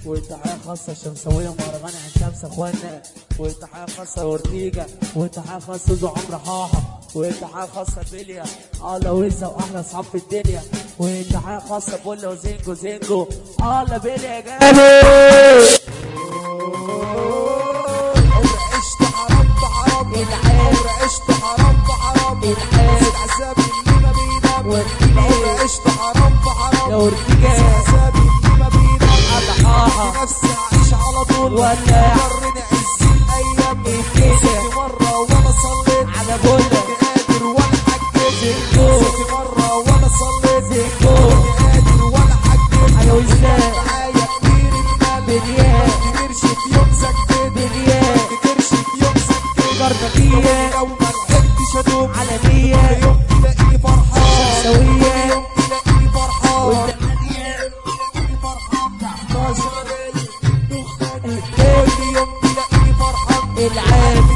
وتحية خاصة شمسوية مهرجان عين شمس اخوانا وتحية خاصة اورتيجا وتحية خاصة ذو عمرو حاحة وتحية خاصة بيليا الله ويزا واحلى اصحاب في الدنيا وتحية خاصة بولا وزينجو زينجو الله بيليا جامد عشت حرام بحرام عمر عشت حرام بحرام العذاب اللي ما بينام وارتجال. عمر عشت حرام بحرام يا وارتجال. العذاب اللي ما بينام على حاحة. نفسي اعيش على طول ولا. قرني عز الايام نسيت مرة وانا صليت على بولا. كنت قادر ولا حكيت زيكو. نسيت مرة وانا صليت زيكو. كنت قادر ولا حكيت على وزان. معايا كتير المال بنيان. ما تقدرش في يوم سكتت بنيان. ما تقدرش في يوم سكتت جردقية لو ما لحقتش ادوم عالمية يوم تلاقيني فرحان شمسوية. يوم تلاقيني فرحان والتمانية. تلاقيني فرحان 11 كل يوم تلاقيني فرحان العاب.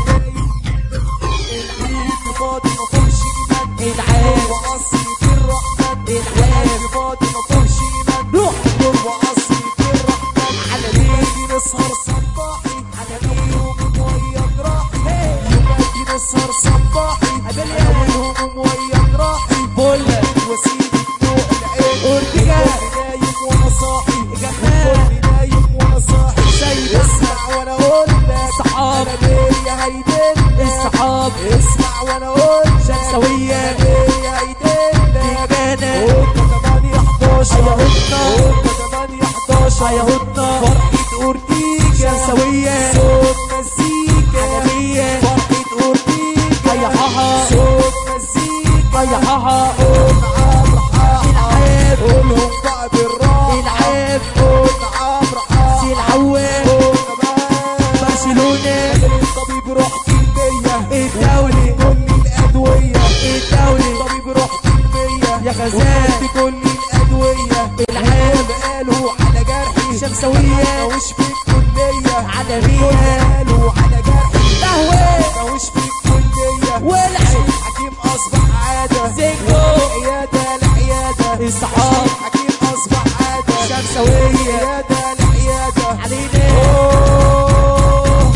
العيد فاضي ما فيهوش ايمان العاب. واصلي في الرحمن العيد فاضي ما فيهوش ايمان روح. واصلي في الرحمن على مين؟ يجي نسهر صباحي على يوم ويا جراحي يبقى نسهر صباحي قبل انا يا. والهموم ويا جراحي بولا واسيب الضوء العين أورتيجا. الكل نايم وانا صاحي جمال. الكل نايم وانا صاحي سيد اسمع وانا اقول لك صحاب. انا ليا هيدل الصحاب اسمع وانا اقول لك شمسوية. انا ليا هيدل ديجانا قلنا 8 11 هيا هدنا. قلنا 8 11 هيا هدنا. فرحة اورتيجا شمسوية. صوت مزيكا عالمية. فرحة اورتيجا هيا حاحة. صوت مزيكا هيا حاحة. قول عمرو حاحة العاب. قولهم بقى بالراحة العاب. قول عمرو حاحة سي العوام. قولنا بقى برشلونة الطبيب رحت المية الدولي. كل الأدوية الدولي الطبيب رحت المية يا غزال. وخدت كل الأدوية العاب. قالوا على جرحي شمسوية. مش في الكلية عالمية. قالوا على جرحي قهوة. مش في الكلية والعب. حكيم أصبح عادة زيكو. عيادة لعيادة الصحاب. حكيم أصبح عادة شمسوية. عيادة لعيادة علينا أوه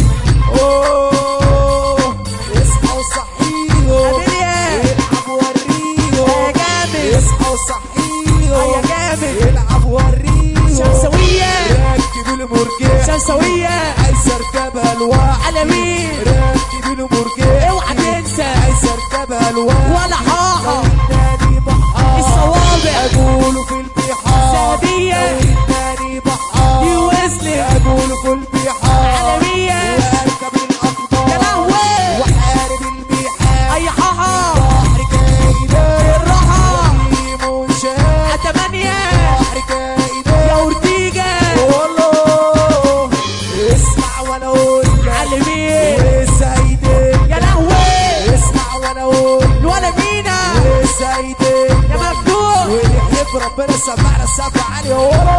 أوه اصحى وصحيهم عملية. العب وريهم يا جامد. اصحى وصحيهم يا جامد. العب وريهم شمسوية. ركب المرجع شمسوية عايز اركبها لوحدي على مين؟ ركب المرجع اوعى تنسى. عايز اركبها لوحدي ولا حاحة. لو التاني بحار الصوابع. اقوله في البحار سعدية. لو التاني بحار دي وصلت. اقوله في البحار عالمية. واركب الاقدار يا لهوي. وحارب البحار أي حاحة بحر كايدة الراحة. منشات تمانية بحر كايدة يا أورتيجا والله اسمع وانا اقول لك علمين وسعيدين يا لهوي اسمع وانا اقول لك الولا مينا وسعيدين يا مفتوح واللي يحب ربنا سمعنا سبع عليه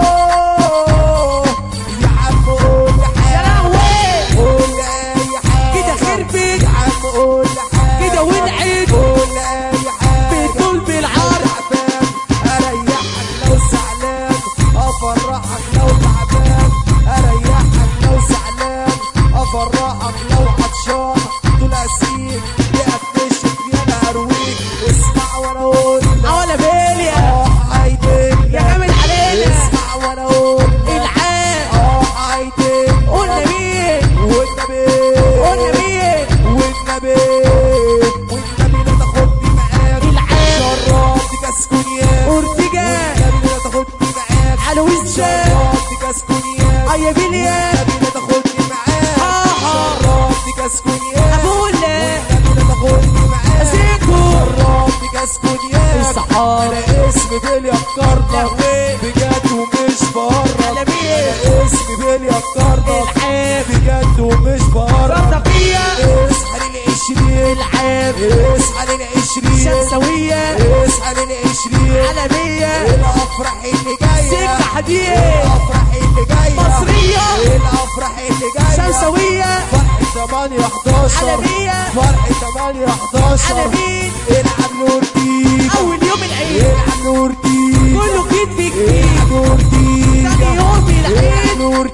والله يا عم قول لي يا حاجه لهوي قول لي اي حاجه كده خربت. يا عم قول لي حاجه كده ولعت. قول لي اي حاجه بالطول بالعرض تعبان اريحك لو زعلان افرحك لو تعبان اريحك لو زعلان افرحك لو عطشان دول اسير يا اكتشف يا ارويك اسمع وانا اقول لك ولا بيليا اه عايدين يا جامد علينا اسمع وانا اقول لك العاب اه عايدين قلنا مين والنبي قلنا مين والنبي والنبي لا تاخدني معاك العاب. شربت كاس كونياك أورتيجا والنبي لا تاخدني معاك على وزة شربت كاس كونياك أيا بيليا والنبي لا تاخدني معاك آها. شربت كاس كونياك أبولا والنبي لا تاخدني معاك أزيكو. شربت كاس كونياك الصحاب. انا اسمي بيلي الكرنك لهوي. بجد ومش بهرج على مين؟ انا اسمي بيلي الكرنك العاب بجد ومش بهرج رضقية اصحى للعشرين العاب اصحى للعشرين شمسوية اصحى للعشرين عالمية الافراح اللي جايه سكة حديد الافراح اللي جايه مصرية. الافراح اللي جايه شمسوية فرحة 8 11 عالمية. فرحة 8 11 على مين العب نور ديك أول يوم العيد العب نور ديك كله جديد في جديد العب نور ديك تاني يوم العيد العب نور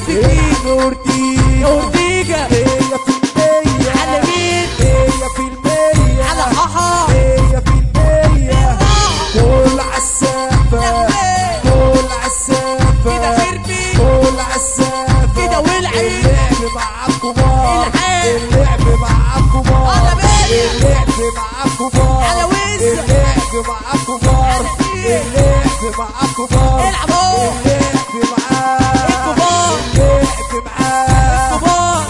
في الجيل اورتيجا اورتيجا مية في المية على مين مية في المية على حاحا مية في المية كل عالسافة كل عالسافة كده خربي كل عالسافة كده ولعي اللعب مع الكبار العاب. اللعب مع الكبار على بالي. اللعب مع الكبار على وز. اللعب مع الكبار على فين. اللعب مع الكبار العبوا. اللعب معاه الكبار. اللعب معاه كبار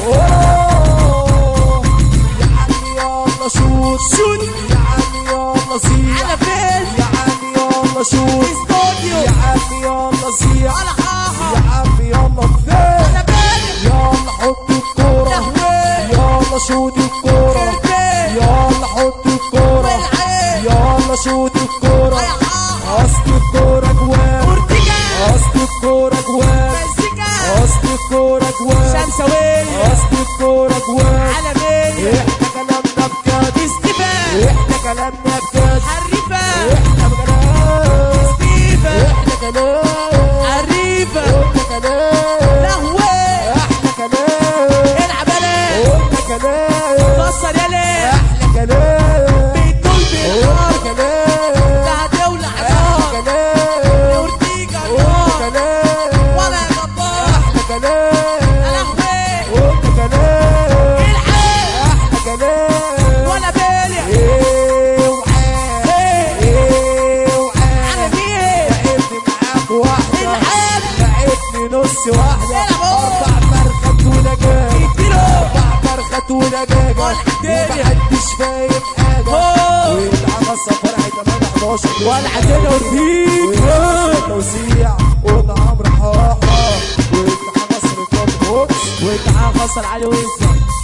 أوه. يا عمي يلا شوت شوت. يا عمي يلا زيع على فين يا عمي يلا شوت استوديو يا عمي يلا زيع على حاحا يا عمي يلا فين على بالي يلا حط الكورة لهوي. يلا شوت الكورة خربي يلا حط الكورة والعين يلا شوت الكورة على حاحا اصل الكورة جوان اورتيجا اصل الكورة جوان مزيكا اصل الكورة جوان شمساوية اصل الكورة جوان على مية احنا كلامنا بجد استيفان احنا كلامنا بجد حريفة احنا بجد ستيفن احنا كلام حريفة احنا كلام لهوي احنا كلام العب يا احنا كلام كسر يا ليه احنا كلام بيدول احنا بالنار كلام ده هتولع احنا نار كلام اورتيجا احنا نار كلام ولا يا جبار احنا كلام يا لهوي احنا كلام العب احنا كلام ولا بالي ايه وعاد ايه على وعاد مين لعبت معاك واحدة العب لعبتني نص واحدة العب. أربع فرخات ودجاج اديله أربع فرخات ودجاجة ولا الدنيا. ومحدش فاهم حاجة هو. والعمصة فرع 8 11 ولا عندنا اورتيجا توزيع وده عمرو حاحة والعمصة ريكورد بوكس وتعال خسر علي وزة